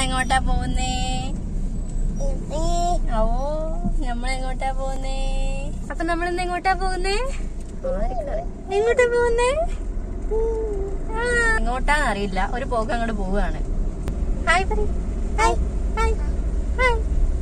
നമ്മളെങ്ങോട്ടാ പോകുന്നേ ഓ നമ്മളെങ്ങോട്ടാ പോകുന്നേ അപ്പൊ നമ്മളിന്ന് എങ്ങോട്ടാ പോകുന്നേ എങ്ങോട്ടാ പോകുന്നേ ആ, എങ്ങോട്ടാന്ന് അറിയില്ല ഒരു പോക്ക് അങ്ങോട്ട് പോവുകയാണ് ഹായ് പറ ഹായ് ഹായ് ഹായ്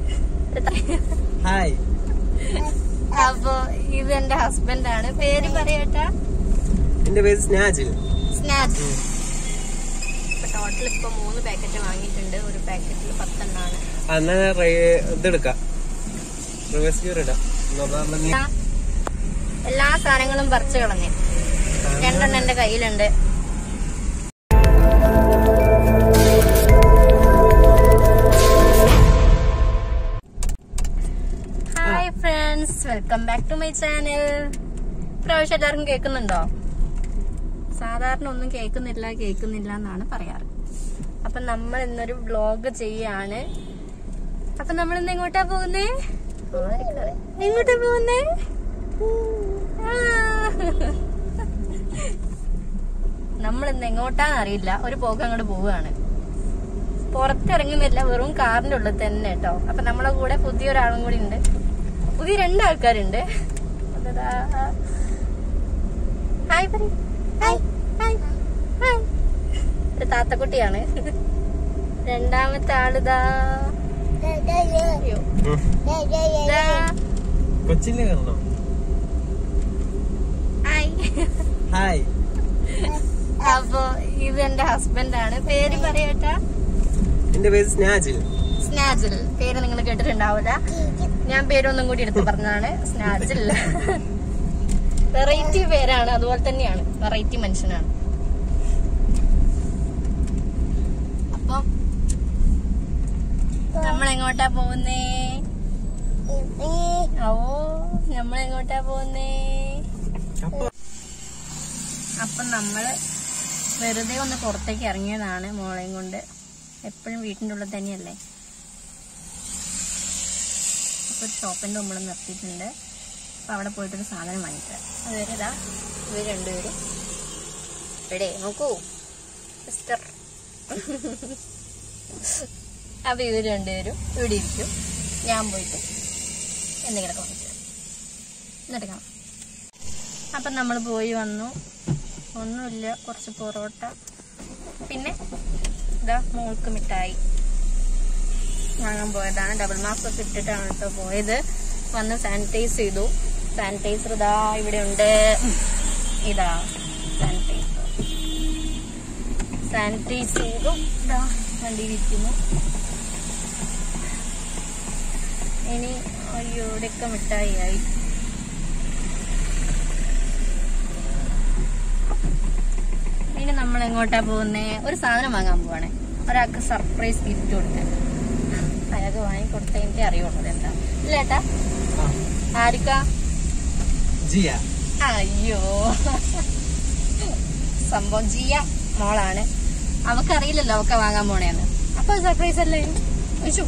ഹായ് അപ്പൊ ഇത് എന്റെ ഹസ്ബൻഡ് ആണ് പേര് പറയട്ടാ എന്റെ പേര് സ്നാജിൽ സ്നാച്ച് ഇപ്പൊ ടോട്ടൽ ഇപ്പൊ മൂന്ന് പാക്കറ്റ് വാങ്ങിയിട്ടുണ്ട് ഒരു പാക്കറ്റിൽ പത്തെണ്ണാണ് എന്നാ ഇതെടുക്കാം റിവേഴ്സ് ഗിയർ ഇടാം എന്നാ അതാവുമ്പോ നീ- എല്ലാ- എല്ലാ സാധനങ്ങളും പറിച്ചു കളഞ്ഞു രണ്ടെണ്ണം എന്റെ കയ്യിലുണ്ട് hi friends welcome back to my channel പ്രാവശ്യം എല്ലാവർക്കും കേൾക്കുന്നുണ്ടോ സാധാരണ ഒന്നും കേൾക്കുന്നില്ല കേൾക്കുന്നില്ല എന്നാണ് പറയാറ് അപ്പൊ നമ്മൾ ഇന്നൊരു വ്ലോഗ് ചെയ്യാണ് അപ്പൊ നമ്മൾ ഇന്ന് എങ്ങോട്ടാ പോകുന്നേ എങ്ങോട്ടാ പോകുന്നേ നമ്മൾ ഇന്ന് എങ്ങോട്ടാന്ന് അറിയില്ല ഒരു പോക്ക് അങ്ങോട്ട് പോവുകയാണ് പുറത്തിറങ്ങുന്നില്ല വെറും കാറിന്റെ ഉള്ളിൽ തന്നെ കേട്ടോ അപ്പൊ നമ്മളെ കൂടെ പുതിയ ഒരാളും കൂടി ഉണ്ട് പുതിയ രണ്ടാൾക്കാരുണ്ട് അതെടാ. ഹായ് പറ ഹായ് ഹായ് ഹായ് ഒരു താത്തക്കുട്ടിയാണ് രണ്ടാമത്തെ ആളിതാ അയ്യോ ഉം. ഇതാ. കൊച്ചിനെ കാണണോ ഹായ് ഹായ് അപ്പൊ ഇത് എന്റെ ഹസ്ബൻഡ് ആണ് പേര് പറയട്ടാ എന്റെ പേര് സ്നാജിൽ സ്നാജിൽ പേര് നിങ്ങൾ കേട്ടിട്ടുണ്ടാവില്ല ഞാൻ പേരൊന്നും കൂടി എടുത്ത് പറഞ്ഞതാണ് സ്നാജിൽ വെറൈറ്റി പേരാണ് അതുപോലെ തന്നെയാണ് വെറൈറ്റി മനുഷ്യനാണ് അപ്പൊ നമ്മൾ എങ്ങോട്ടാ പോകുന്നേ ഓ നമ്മൾ എങ്ങോട്ടാ പോകുന്നേ അപ്പൊ അപ്പൊ നമ്മള് വെറുതെ ഒന്ന് പുറത്തേക്ക് ഇറങ്ങിയതാണ് മോളെയും കൊണ്ട് എപ്പോഴും വീട്ടിന്റെ ഉള്ളിൽ തന്നെയല്ലേ അപ്പൊ ഒരു ഷോപ്പിന്റെ മുമ്പിൽ നിർത്തിയിട്ടുണ്ട് അപ്പൊ അവിടെ പോയിട്ടൊരു സാധനം വാങ്ങിക്കാം അതുവരെ ഇതാ ഇവർ രണ്ടുപേരും എടേ നോക്കൂ സിസ്റ്റർ അപ്പൊ ഇവർ രണ്ടുപേരും ഇവിടെ ഇരിക്കും ഞാൻ പോയിട്ട് എന്തെങ്കിലുമൊക്കെ വാങ്ങിച്ചു എന്നിട്ട് കാണാം അപ്പം നമ്മൾ പോയി വന്നു ഒന്നുമില്ല കുറച്ച് പൊറോട്ട പിന്നെ ഇതാ മോൾക്ക് മിഠായി വാങ്ങാൻ പോയതാണ് ഡബിൾ മാസ്ക് ഒക്കെ ഇട്ടിട്ടാണ് കേട്ടോ പോയത് വന്ന് സാനിറ്റൈസ് ചെയ്തു സാനിറ്റൈസർ ഇതാ ഇവിടെ ഉണ്ട് ഇതാ സാനിറ്റൈസർ സാനിറ്റൈസ് ചെയ്തു ഇതാ വണ്ടിയിലിരിക്കുന്നു ഇനി അയ്യോ ഇവിടെയൊക്കെ മിഠായി ആയി ഇനി നമ്മൾ എങ്ങോട്ടാ പോകുന്നേ ഒരു സാധനം വാങ്ങാൻ പോവാണേ ഒരാൾക്ക് സർപ്രൈസ് ഗിഫ്റ്റ് കൊടുക്കാൻ അയാൾക്ക് വാങ്ങി കൊടുത്ത എനിക്ക് അറിയുള്ളൂ എന്താ ഇല്ല ഏട്ടാ ആ, ആരിക്കാ ജിയ അയ്യോ സംഭവം ജിയ മോളാണ് അവക്കറിയില്ലല്ലോ അവക്ക വാങ്ങാൻ പോണേന്ന് അപ്പൊ സർപ്രൈസ് അല്ലേ വിഷു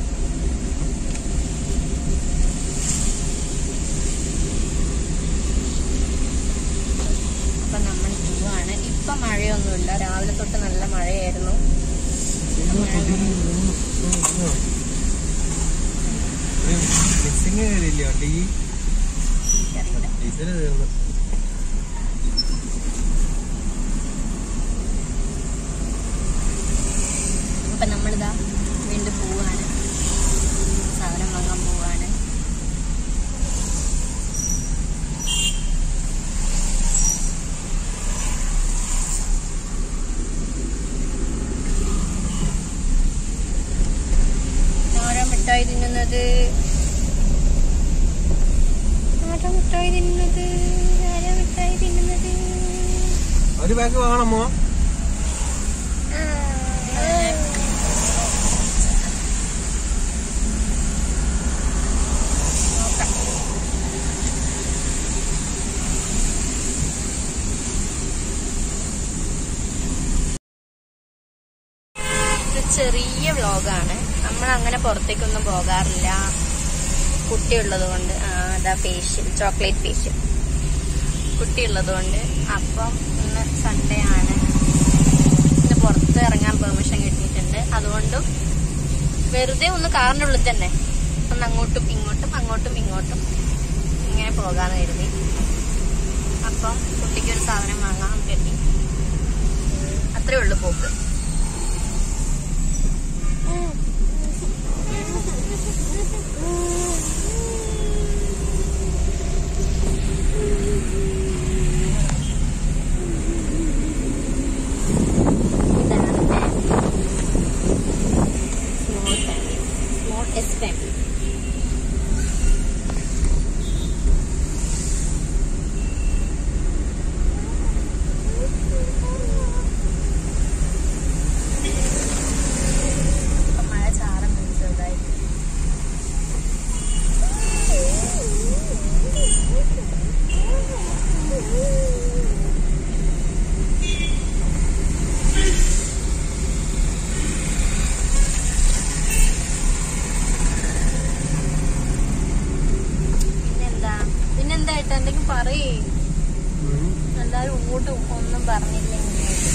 അപ്പൊ നമ്മൾ പോവാണ് ഇപ്പൊ മഴയൊന്നുമില്ല രാവിലെ തൊട്ട് നല്ല മഴയായിരുന്നു മിക്സിങ് കയറിയില്ലേ വണ്ടി എനിക്കറിയില്ല ഡീസൽ തീർന്നു അപ്പൊ നമ്മളിതാ വീണ്ടും പോവാണ് സാധനം വാങ്ങാൻ പോവാണ് ആരാ മിഠായി തിന്നുന്നത് ആരാ മിഠായി തിന്നുന്നത് ആരാ മിഠായി തിന്നുന്നത് ഒരു ബാഗ് വാങ്ങണമോ നോക്കാം ഇത് ചെറിയ വ്ലോഗാണ് നമ്മൾ അങ്ങനെ പുറത്തേക്കൊന്നും പോകാറില്ല കുട്ടിയുള്ളത് കൊണ്ട് ആ, അതാ ഫേഷ്യൽ ചോക്ലേറ്റ് ഫേഷ്യൽ കുട്ടിയുള്ളത് കൊണ്ട് അപ്പം ഇന്ന് സൺഡേ ആണ് ഇന്ന് പുറത്ത് ഇറങ്ങാൻ പെർമിഷൻ കിട്ടിയിട്ടുണ്ട് അതുകൊണ്ടും വെറുതെ ഒന്ന് കാറിന്റെ ഉള്ളിൽ തന്നെ ഒന്ന് അങ്ങോട്ടും ഇങ്ങോട്ടും അങ്ങോട്ടും ഇങ്ങോട്ടും ഇങ്ങനെ പോകാന്ന് കരുതി അപ്പം കുട്ടിക്ക് ഒരു സാധനം വാങ്ങാൻ കരുതി അത്രേ ഉള്ളു പോക്ക് ഇതാണ് small family smallest family ഇപ്പം മഴ ചാറം ചെറുതായിട്ട് പിന്നെന്താ പിന്നെന്താ ഏട്ടാ എന്തെങ്കിലും പറയേ എല്ലാരും ഇങ്ങോട്ട് ഒന്നും പറഞ്ഞില്ലെങ്കിൽ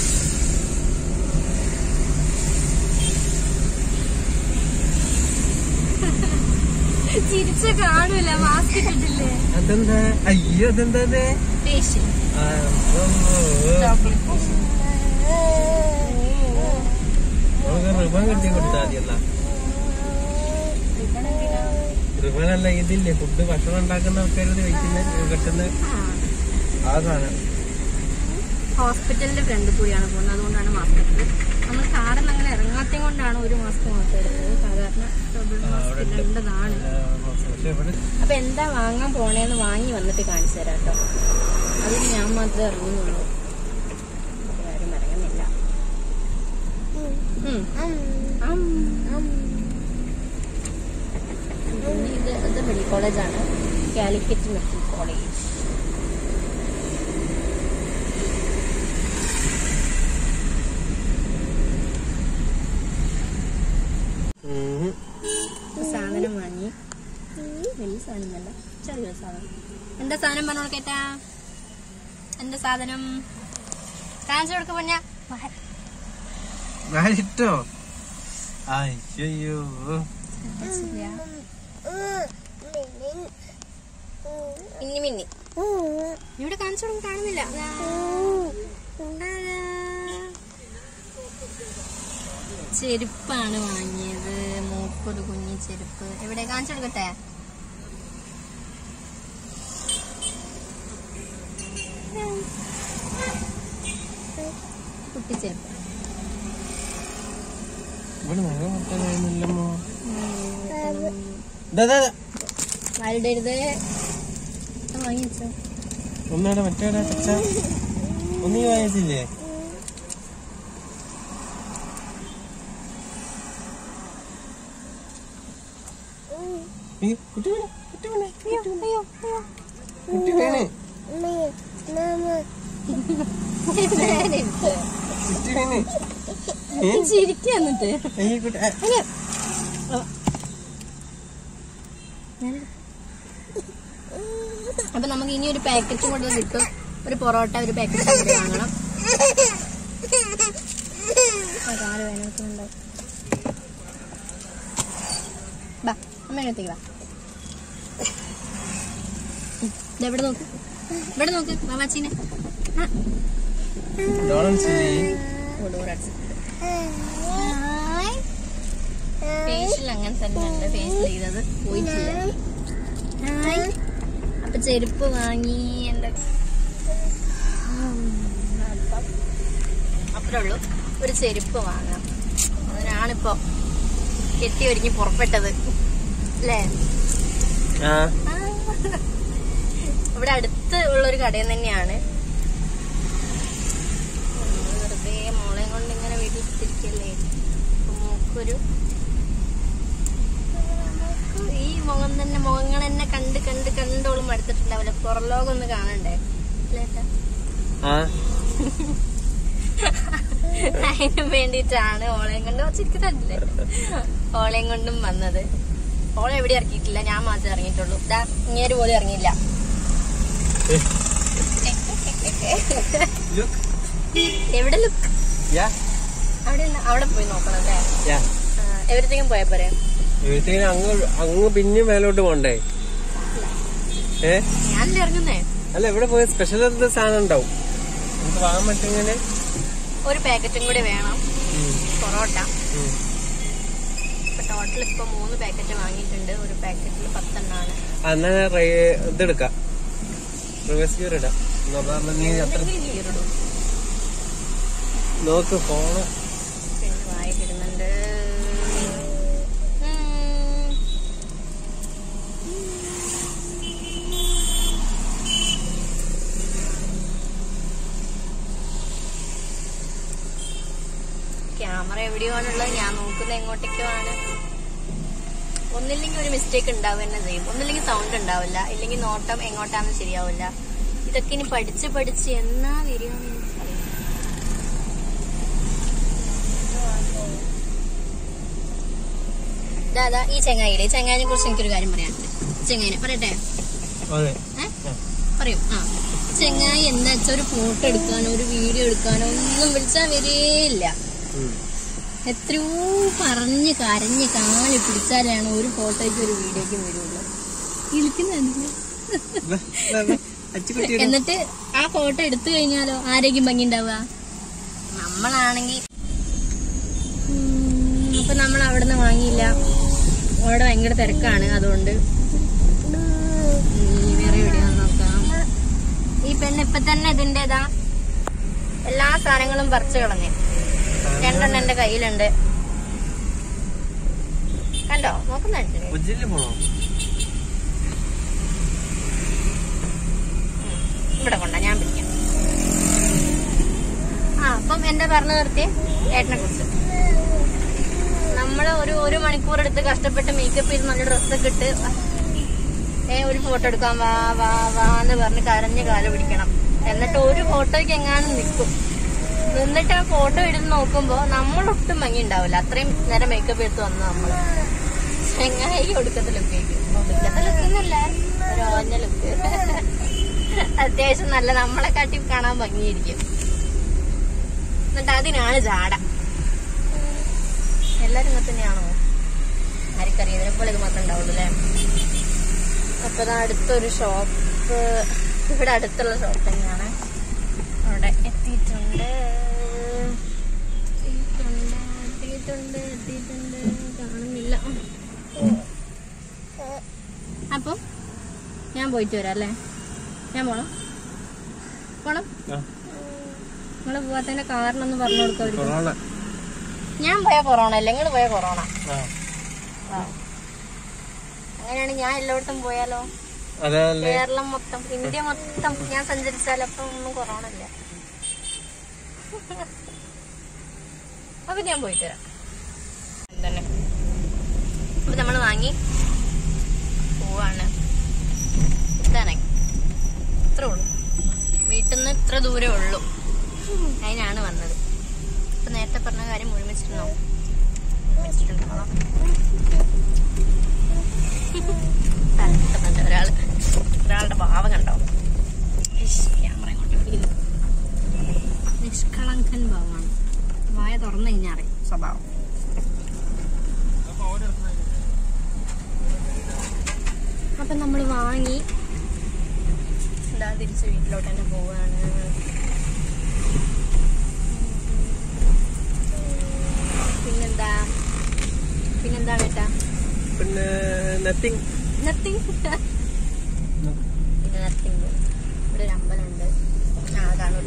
ചിരിച്ച കാണൂല മാസ്ക് ഇട്ടിട്ടില്ലേ അതെന്താ അയ്യോ അതെന്താ ഇത്? ഫേഷ്യൽ ആ, അമ്മോ. നമുക്ക് റിബൺ കെട്ടി കൊടുത്താൽ മതിയല്ല റിബണല്ല ഇതില്ലേ ഫുഡ് ഭക്ഷണം ഉണ്ടാക്കുന്ന ആൾക്കാരത് വെക്കുന്ന കെട്ടുന്ന ആ സാധനം ഹോസ്പിറ്റലിന്റെ ഫ്രണ്ട് കൂടിയാണ് പോകുന്നത് അതുകൊണ്ടാണ് മാസ്ക് ഇട്ടത് നമ്മൾ കാറിൽ നിന്ന് അങ്ങനെ ഇറങ്ങാത്തത് കൊണ്ടാണ് ഒരു മാസ്ക് മാത്രം എടുത്തത് സാധാരണ ഡബിൾ ആ, മാസ്ക് അവിടെ ഉണ്ട്. ഇടേണ്ടതാണ് പക്ഷെ ഇവിടെ അപ്പൊ എന്താ വാങ്ങാൻ പോണേന്ന് വാങ്ങി വന്നിട്ട് കാണിച്ചു തരാം കേട്ടോ അത് ഞാൻ മാത്രമേ ഇറങ്ങുന്നുള്ളൂ വേറെ ആരും ഇറങ്ങുന്നില്ല ഉം. അം. ഇനി ഇത് ഇത് മെഡിക്കൽ കോളേജാണ് കാലിക്കറ്റ് മെഡിക്കൽ കോളേജ് ഉം. ഒരു സാധനം വാങ്ങി വലിയ സാധനമല്ല ചെറിയൊരു സാധനം എന്താ സാധനം പറഞ്ഞു കേട്ടാ എന്താ സാധനം കാണിച്ചു കൊടുക്ക പറഞ്ഞ വാരിട്ടോ അയ്യോ മിന്നി മിന്നി ഇവിടെ കാണിച്ചു കൊടുക്കും കാണുന്നില്ല ദാ. ദാ. ചെരുപ്പാണ് വാങ്ങിയത് മൂക്കൊരു കുഞ്ഞി ചെരുപ്പ് എവിടെ കാണിച്ചു കൊടുക്കട്ടെ കുട്ടിച്ചെരുപ്പ് ഇവിടെ നഖം വെട്ടാനായിരുന്നില്ലമ്മോ വാലിടരുത് വാങ്ങിച്ചോ ഒന്നവിടെ മറ്റേടെ ചച്ച ഒന്നീ വായിച്ചില്ലേ ഈ കുട്ടി വീണ്, കുട്ടി വീണ്, കുട്ടി വീണ്. കുട്ടി വീണ്, കുട്ടി വീണ്. ഏ? ചിരിക്കുക എന്നിട്ട് ഈ കുട്ടി ആ, അപ്പൊ നമുക്ക് ഇനി ഒരു പാക്കറ്റ് കൂടെ കിട്ടും ഒരു പൊറോട്ട ഒരു പാക്കറ്റ് കൂടി വാങ്ങണം അതാര് വേനൽക്കുണ്ടോ ബാ അമ്മ എടുത്തേക്ക് വാ ഉം, ദേ ഇവിടെ നോക്ക് ഇവിടെ നോക്ക് മാമാച്ചീനെ ആ ഡോണൽസ് ഇല്ലേ? ഫേഷ്യൽ അങ്ങനെ തന്നെയുണ്ട് ഫേഷ്യൽ ചെയ്തത് പോയിട്ടില്ല ഹായ്. അപ്പൊ ചെരുപ്പ് വാങ്ങി എന്റെ അപ്പം അത്രേ ഉള്ളൂ ഒരു ചെരുപ്പ് വാങ്ങാം അതിനാണിപ്പോ കെട്ടി ഒരുങ്ങി പുറപ്പെട്ടത് അല്ലേ ആ ആ. ഇവിടെ അടുത്ത് ഉള്ള ഒരു കടയിൽ തന്നെയാണ് നമ്മള് വെറുതെ മോളെയും കൊണ്ട് ഇങ്ങനെ വീട്ടിൽ കുത്തിരിക്കല്ലേ അപ്പൊ മോക്കൊരു മോക്ക് ഈ മുഖം തന്നെ മുഖങ്ങൾ തന്നെ കണ്ട് കണ്ട് കണ്ടോളും അടുത്തിട്ടുണ്ടാവില്ല പുറലോകം ഒന്ന് കാണണ്ടേ അല്ലേട്ടാ ആ അതിന് വേണ്ടിയിട്ടാണ് ഓളെയും കൊണ്ട് ചിരിക്കുന്നില്ലേ ഓളെയും കൊണ്ടും വന്നത് ഓളെ എവിടെ ഇറങ്ങിയിട്ടില്ല ഞാൻ മാത്രമേ ഇറങ്ങിയിട്ടുള്ളൂ ഇതാ ഇങ്ങേര് പോലും ഇറങ്ങിയില്ല Look. എവിടെ ലുക്ക് Yeah. അവിടെ ഉണ്ട്. അവിടെ പോയി നോക്കണം അല്ലേ യാ എവരിത്തിങ്ങും പോയാ പോരെ വീട്ടിൽ അങ്ങ് അങ്ങ് പിന്നെയും മേലോട്ട് പോണ്ടേ ഏ ഞാനല്ലേ ഇറങ്ങുന്നേ അല്ല ഇവിടെ പോയ സ്പെഷ്യൽ എന്ത് സാധനം ഉണ്ടാവും നമുക്ക് വാങ്ങാൻ പറ്റുങ്ങനെ ഒരു പാക്കറ്റും കൂടി വേണം പൊറോട്ട ഇപ്പൊ ടോട്ടൽ ഇപ്പൊ മൂന്ന് പാക്കറ്റ് വാങ്ങിയിട്ടുണ്ട് ഒരു പാക്കറ്റിൽ പത്തെണ്ണാണ് എന്നാ റൈ- ഇതെടുക്കാം റിവേഴ്സ് ഗിയർ ഇടാം എന്നാ പറഞ്ഞാ നീ അത്ര എന്തെങ്കിലും ഗീറിടും നോക്ക് ഫോണ് പിന്നെ വായിക്കിടുന്നുണ്ട് ഉം. ക്യാമറ എവിടെയാണുള്ളത് ഞാൻ നോക്കുന്നത് എങ്ങോട്ടേക്കോ ആണ് ഒന്നില്ലെങ്കിൽ ഒരു മിസ്റ്റേക്ക് ഉണ്ടാവുക തന്നെ ചെയ്യും ഒന്നില്ലെങ്കിൽ സൗണ്ട് ഉണ്ടാവില്ല ഇല്ലെങ്കിൽ നോട്ടം എങ്ങോട്ടാന്ന് ശരിയാവില്ല ഇതൊക്കെ ഇനി പഠിച്ച് പഠിച്ച് എന്നാ വരികയെന്ന് എനിക്കറിയില്ല ദാദാ ഈ ചെങ്ങായില്ലേ ഈ ചെങ്ങായിനെ കുറിച്ച് എനിക്കൊരു കാര്യം പറയാനുണ്ട് ചെങ്ങായിനെ പറയട്ടെ അതെ ഏ? പറയൂ ആ ചെങ്ങായി എന്താ വെച്ചാ ഒരു ഫോട്ടോ എടുക്കാനോ ഒരു വീഡിയോ എടുക്കാനോ ഒന്നും വിളിച്ചാൽ വരേയില്ല എത്രയോ പറഞ്ഞ് കരഞ്ഞ് കാല് പിടിച്ചാലാണ് ഒരു ഫോട്ടോയ്ക്ക് ഒരു വീഡിയോയ്ക്ക് വരുള്ളൂ ഇരിക്കുന്ന എന്നിട്ട് ആ ഫോട്ടോ എടുത്തു കഴിഞ്ഞാലോ ആരെങ്കിലും ഭംഗി ഉണ്ടാവുക നമ്മളാണെങ്കിൽ അപ്പൊ നമ്മൾ അവിടെ നിന്ന് വാങ്ങിയില്ല അവിടെ ഭയങ്കര തിരക്കാണ് അതുകൊണ്ട് ഉം, വേറെ എവിടെയാന്ന് നോക്കാം ഈ പെണ്ണ് ഇപ്പൊ തന്നെ ഇതിന്റേതാ എല്ലാ സാധനങ്ങളും പറിച്ചു കളഞ്ഞു രണ്ടെണ്ണം എന്റെ കയ്യിലുണ്ട് കണ്ടോ നോക്കുന്നുണ്ട് ഉജ്ജില് പോണോ ഇവിടെ കൊണ്ടാ ഞാൻ പിടിക്കാം ആ അപ്പം എന്താ പറഞ്ഞു നിർത്തി ഏട്ടനെ കുറിച്ച് നമ്മള് ഒരു ഒരു മണിക്കൂർ എടുത്ത് കഷ്ടപ്പെട്ട് മേക്കപ്പ് ചെയ്ത് നല്ല ഡ്രസ്സൊക്കെ ഇട്ട് ഏ ഒരു ഫോട്ടോ എടുക്കാൻ വാ വാ വാ എന്ന് പറഞ്ഞ് കരഞ്ഞ് കാല് പിടിക്കണം എന്നിട്ട് ഒരു ഫോട്ടോയ്ക്ക് എങ്ങാനും നിൽക്കും നിന്നിട്ട് ആ ഫോട്ടോ എടുത്ത് നോക്കുമ്പോ നമ്മളൊട്ടും ഭംഗി ഉണ്ടാവില്ല അത്രയും നേരം മേക്കപ്പ് എടുത്ത് വന്നു നമ്മള് ചെങ്ങായി ഒടുക്കത്തെ ലുക്കേക്ക് ഒടുക്കത്തെ ലുക്കൊന്നുമല്ല ഒരു ഓഞ്ഞ ലുക്ക് അത്യാവശ്യം നല്ല നമ്മളെ കാട്ടി കാണാൻ ഭംഗിയായിരിക്കും എന്നിട്ട് അതിനാണ് ജാട എല്ലാരും ഇങ്ങനെ തന്നെയാണോ ആർക്കറിയാം ഇതിനെപ്പോലെ ഇത് മാത്രമേ ഉണ്ടാവുള്ളൂ അല്ലേ അപ്പൊ ദാ അടുത്തൊരു ഷോപ്പ് ഇവിടെ അടുത്തുള്ള ഷോപ്പ് തന്നെയാണ് അവിടെ എത്തിയിട്ടുണ്ട് എത്തിയിട്ടുണ്ട് എത്തിയിട്ടുണ്ട് എത്തിയിട്ടുണ്ട് കാണുന്നില്ല അപ്പൊ ഞാൻ പോയിട്ട് വരാം അല്ലേ ഞാൻ പോണം പോണം നിങ്ങള് പോവാത്തതിന്റെ കാരണം ഒന്ന് പറഞ്ഞു കൊടുക്കാം അവർക്ക്. കൊറോണ ഞാൻ പോയ കൊറോണ അല്ല നിങ്ങൾ പോയ കൊറോണ ആ ആ. അങ്ങനെയാണെങ്കിൽ ഞാൻ എല്ലായിടത്തും പോയാലോ അതല്ലേ കേരളം മൊത്തം ഇന്ത്യ മൊത്തം ഞാൻ സഞ്ചരിച്ചാലപ്പോ ഒന്നും കൊറോണ ഇല്ല അപ്പൊ ഞാൻ പോയി തരാം തന്നെ അപ്പൊ നമ്മൾ വാങ്ങി പോവാണ് ഇതാണ് ഇത്രേ ഉള്ളൂ വീട്ടിൽ നിന്ന് ഇത്ര ദൂരേ ഉള്ളൂ അതിനാണ് വന്നത് ഇപ്പൊ നേരത്തെ പറഞ്ഞ കാര്യം മുഴുമിച്ചിരുന്നോ മുഴുമിച്ചിട്ടുണ്ടോ തലക്കുന്നുണ്ട് ഒരാള് ഒരാളുടെ ഭാവം കണ്ടോ ഇഷ്, ക്യാമറ ഇങ്ങോട്ട് പിടിക്കുന്നു. നിഷ്കളങ്കൻ ഭാവമാണ് വായ തുറന്നു കഴിഞ്ഞാൽ അറിയും സ്വഭാവം അപ്പൊ നമ്മൾ വാങ്ങി എന്താ തിരിച്ച് വീട്ടിലോട്ട് തന്നെ പോവാണ് പിന്നെന്താ പിന്നെന്താ കേട്ടാ പിന്നെ നത്തിങ് നത്തിങ് പിന്നെ നത്തിങ് ഇവിടെ ഒരു അമ്പലമുണ്ട് ആ കാണൂല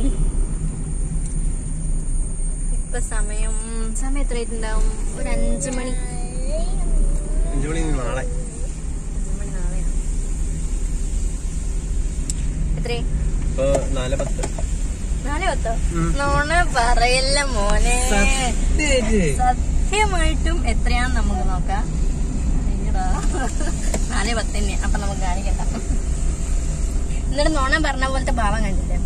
ഇപ്പൊ സമയം സമയം എത്രയായിട്ടുണ്ടാവും ഒരു അഞ്ചു മണി അഞ്ചു മണി നാളെ അഞ്ചു മണി നാളെയാണ് എത്രേ ഇപ്പൊ നാല് പത്ത് നാളെ പത്തോ ഉം. നോണ പറയല്ല മോനെ സത്യായിട്ട് സത്യമായിട്ടും എത്രയാന്ന് നമുക്ക് നോക്കാം അയ്യടാ. നാല് പത്ത് തന്നെ അപ്പൊ നമുക്ക് കാണിക്കണ്ട എന്നിട്ട് നോണ പറഞ്ഞ പോലത്തെ ഭാവം കണ്ടില്ലേ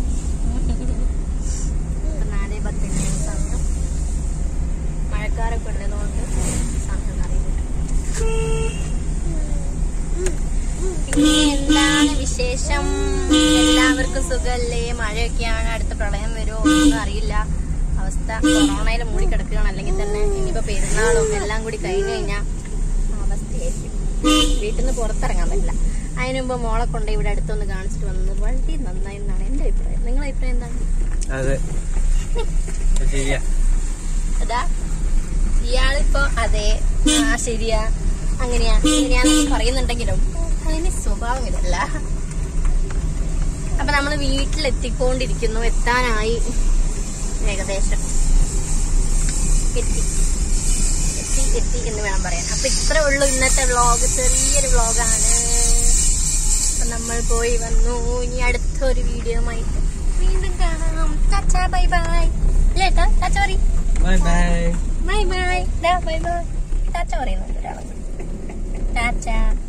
ഇപ്പൊ നാല് പത്തിന് സമയം മഴക്കാരൊക്കെ ഉള്ളതുകൊണ്ട് സമയം അറിയില്ല പിന്നെ എന്താണ് വിശേഷം എല്ലാവർക്കും സുഖല്ലേ മഴയൊക്കെയാണ് അടുത്ത പ്രളയം വരുമോ ഒന്നും അറിയില്ല അവസ്ഥ അവസ്ഥ കൊറോണയിൽ മൂടി കിടക്കുകയാണ് അല്ലെങ്കിൽ തന്നെ ഇനിയിപ്പോ പെരുന്നാളും എല്ലാം കൂടി കഴിഞ്ഞു കഴിഞ്ഞാൽ അവസ്ഥയായിരിക്കും വീട്ടിൽ നിന്ന് പുറത്തിറങ്ങാൻ പറ്റില്ല അതിനു മുമ്പ് മോളെ കൊണ്ട് ഇവിടെ അടുത്തൊന്ന് കാണിച്ചിട്ട് വന്നത് വളരെ നന്നായി എന്നാണ് എന്റെ അഭിപ്രായം നിങ്ങളുടെ അഭിപ്രായം എന്താണ് അതെ അത് ശരിയാ അതാ ഇയാളിപ്പോ അതെ ആ ശരിയാ അങ്ങനെയാ ഇങ്ങനെയാന്ന് പറയുന്നുണ്ടെങ്കിലും അതിന് സ്വഭാവം ഇതല്ല അപ്പൊ നമ്മള് വീട്ടിലെത്തിക്കൊണ്ടിരിക്കുന്നു എത്താനായി ഏകദേശം എത്തി എത്തി എത്തി എന്ന് വേണം പറയാൻ അപ്പൊ ഇത്രേ ഉള്ളൂ ഇന്നത്തെ വ്ളോഗ് ചെറിയൊരു വ്ളോഗാണ് അപ്പൊ നമ്മൾ പോയി വന്നു ഇനി അടുത്തൊരു വീഡിയോ ആയിട്ട് വീണ്ടും കാണാം ടാറ്റാ ബൈ ബൈ ലേട്ടാ ടാറ്റ പറയും bye bye bye bye bye bye tata പറയുന്നുണ്ട് ഒരാള് ടാറ്റ